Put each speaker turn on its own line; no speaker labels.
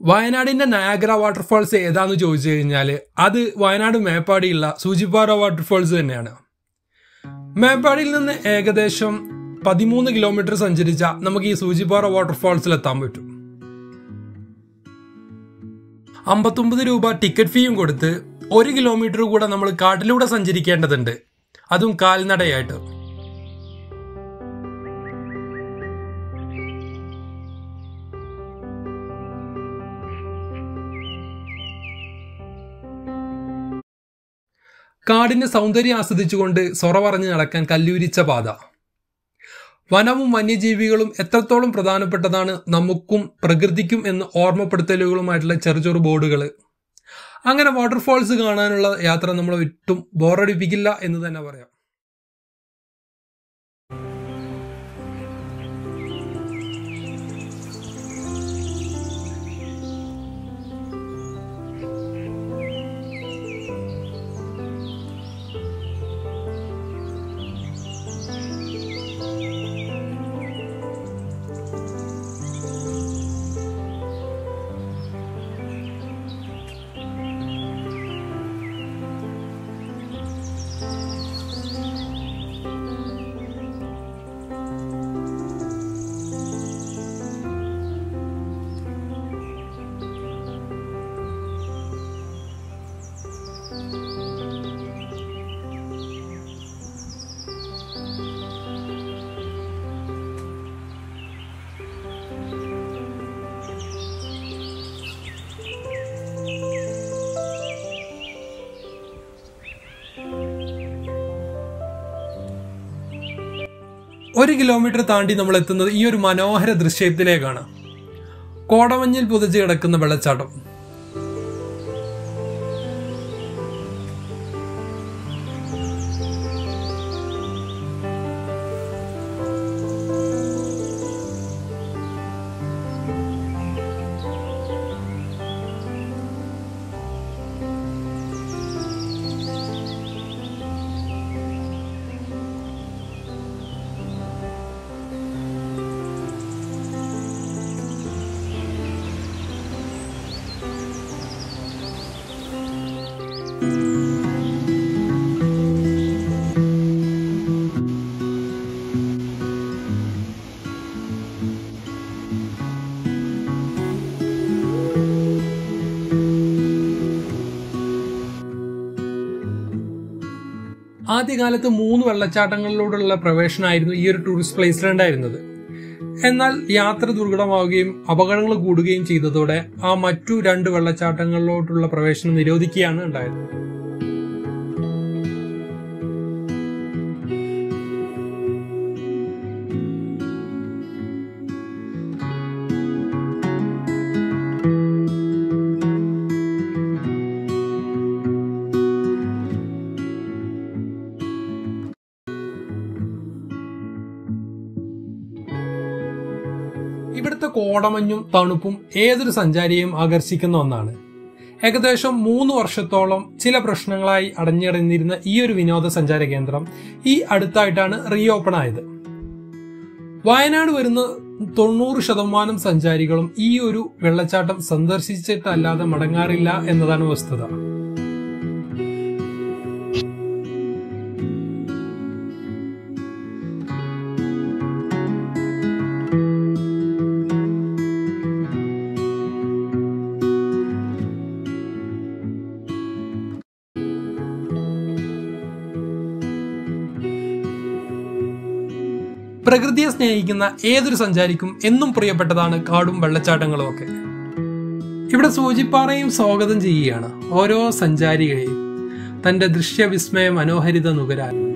വയനാടിന്റെ Niagara waterfalls ഏതാന്ന് ചോദിച്ചു കഴിഞ്ഞാൽ അത് വയനാട് മേപ്പാടിയുള്ള സൂചിപ്പാറ വാട്ടർഫാൾസ് തന്നെയാണ് മേപ്പാടിയിൽ നിന്ന് ഏകദേശം പതിമൂന്ന് കിലോമീറ്റർ സഞ്ചരിച്ച നമുക്ക് ഈ സൂചിപ്പാറ വാട്ടർഫാൾസിൽ എത്താൻ പറ്റും അമ്പത്തൊമ്പത് രൂപ ടിക്കറ്റ് ഫീയും കൊടുത്ത് ഒരു കിലോമീറ്റർ കൂടെ നമ്മൾ കാട്ടിലൂടെ സഞ്ചരിക്കേണ്ടതുണ്ട് അതും കാൽനടയായിട്ട് കാടിന്റെ സൗന്ദര്യം ആസ്വദിച്ചുകൊണ്ട് സൊറ പറഞ്ഞ് നടക്കാൻ കല്ലൂരിച്ച പാത വനവും വന്യജീവികളും എത്രത്തോളം പ്രധാനപ്പെട്ടതാണ് നമുക്കും പ്രകൃതിക്കും എന്ന് ഓർമ്മപ്പെടുത്തലുകളുമായിട്ടുള്ള ചെറു ചെറു ബോർഡുകൾ അങ്ങനെ വാട്ടർഫാൾസ് കാണാനുള്ള യാത്ര നമ്മൾ ഒട്ടും ബോറടിപ്പിക്കില്ല എന്ന് തന്നെ പറയാം ഒരു കിലോമീറ്റർ താണ്ടി നമ്മൾ എത്തുന്നത് ഈ ഒരു മനോഹര ദൃശ്യത്തിലേക്കാണ് കോടമഞ്ഞിൽ പുതച്ച് കിടക്കുന്ന വെള്ളച്ചാട്ടം ആദ്യകാലത്ത് മൂന്ന് വെള്ളച്ചാട്ടങ്ങളിലൂടെയുള്ള പ്രവേശനമായിരുന്നു ഈ ഒരു ടൂറിസ്റ്റ് പ്ലേസിലുണ്ടായിരുന്നത് എന്നാൽ യാത്ര ദുർഘടമാവുകയും അപകടങ്ങൾ കൂടുകയും ചെയ്തതോടെ ആ മറ്റു രണ്ട് വെള്ളച്ചാട്ടങ്ങളിലോട്ടുള്ള പ്രവേശനം നിരോധിക്കുകയാണ് ഉണ്ടായത് ഇവിടുത്തെ കോടമഞ്ഞും തണുപ്പും ഏതൊരു സഞ്ചാരിയെയും ആകർഷിക്കുന്ന ഒന്നാണ് ഏകദേശം മൂന്ന് വർഷത്തോളം ചില പ്രശ്നങ്ങളായി അടഞ്ഞിടഞ്ഞിരുന്ന ഈ ഒരു വിനോദസഞ്ചാര കേന്ദ്രം ഈ അടുത്തായിട്ടാണ് റീ ഓപ്പൺ ആയത് വയനാട് വരുന്ന തൊണ്ണൂറ് ശതമാനം സഞ്ചാരികളും ഈ ഒരു വെള്ളച്ചാട്ടം സന്ദർശിച്ചിട്ടല്ലാതെ മടങ്ങാറില്ല എന്നതാണ് വസ്തുത പ്രകൃതിയെ സ്നേഹിക്കുന്ന ഏതൊരു സഞ്ചാരിക്കും എന്നും പ്രിയപ്പെട്ടതാണ് കാടും വെള്ളച്ചാട്ടങ്ങളും ഒക്കെ ഇവിടെ സൂചിപ്പാറയും സ്വാഗതം ചെയ്യുകയാണ് ഓരോ സഞ്ചാരികളെയും തന്റെ ദൃശ്യവിസ്മയ മനോഹരിത നുകരാൻ